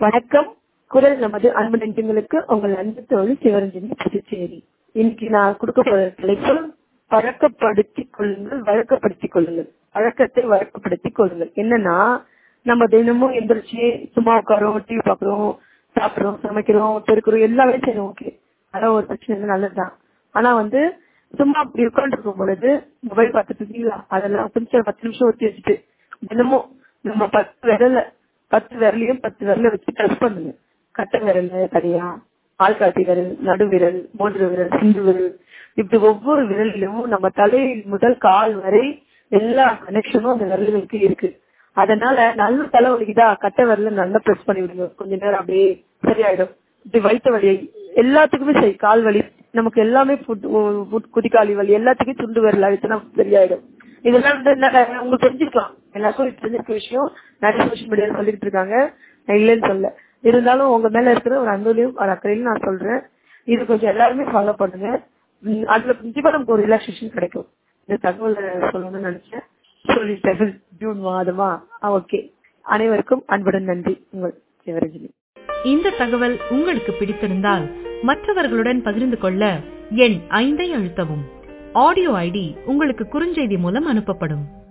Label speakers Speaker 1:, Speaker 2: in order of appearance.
Speaker 1: வணக்கம் குரல் நமது அன்பு நெஞ்சங்களுக்கு உங்கள் அன்பு தோழி சிவரஞ்சனி புதுச்சேரி இன்னைக்கு நான் கொடுக்க போற தலைப்பு பழக்கப்படுத்திக் கொள்ளுங்கள் வழக்கப்படுத்திக் கொள்ளுங்கள் பழக்கத்தை வழக்கப்படுத்திக் கொள்ளுங்கள் என்னன்னா நம்ம தினமும் எந்திரிச்சு சும்மா உட்காரோம் டிவி பாக்குறோம் சாப்பிடுறோம் சமைக்கிறோம் பெருக்கிறோம் எல்லா வேலையும் செய்யணும் ஓகே அதான் ஒரு பிரச்சனை இல்லை நல்லதுதான் ஆனா வந்து சும்மா அப்படி உட்காந்துருக்கும் பொழுது மொபைல் பார்த்துட்டு இருக்கீங்களா அதெல்லாம் கொஞ்சம் பத்து நிமிஷம் ஒத்தி வச்சுட்டு தினமும் நம்ம பத்து விரல பத்து விரலையும் பத்து விரல வச்சு டச் பண்ணுங்க கட்டை விரல் தனியா ஆள்காட்டி விரல் நடு விரல் மூன்று விரல் சிந்து விரல் இப்படி ஒவ்வொரு விரலிலும் நம்ம தலை முதல் கால் வரை எல்லா கனெக்ஷனும் அந்த விரல்களுக்கு இருக்கு அதனால நல்ல தலை வலிக்குதா கட்டை விரல நல்லா பிரஸ் பண்ணி விடுங்க கொஞ்ச நேரம் அப்படியே சரியாயிடும் இப்படி வயிற்று வலி எல்லாத்துக்குமே சரி கால் வலி நமக்கு எல்லாமே குதிக்காலி வலி எல்லாத்துக்கும் துண்டு விரல் அழுத்தினா சரியாயிடும் இதெல்லாம் வந்து என்ன உங்களுக்கு தெரிஞ்சுக்கலாம் எல்லாருக்கும் தெரிஞ்சிருக்க விஷயம் நிறைய சோசியல் மீடியால சொல்லிட்டு இருக்காங்க நான் இல்லைன்னு சொல்ல இருந்தாலும் உங்க மேல இருக்கிற ஒரு அன்புலையும் ஒரு அக்கறையிலும் நான் சொல்றேன் இது கொஞ்சம் எல்லாருமே ஃபாலோ பண்ணுங்க அதுல கண்டிப்பா நமக்கு ஒரு ரிலாக்ஸேஷன் கிடைக்கும் இந்த தகவலை சொல்லணும்னு நினைச்சேன் சொல்லிட்டேன் ஜூன் மாதமா ஓகே அனைவருக்கும் அன்புடன் நன்றி உங்கள் சிவரஞ்சனி
Speaker 2: இந்த தகவல் உங்களுக்கு பிடித்திருந்தால் மற்றவர்களுடன் பகிர்ந்து கொள்ள எண் ஐந்தை அழுத்தவும் ஆடியோ ஐடி உங்களுக்கு குறுஞ்செய்தி மூலம் அனுப்பப்படும்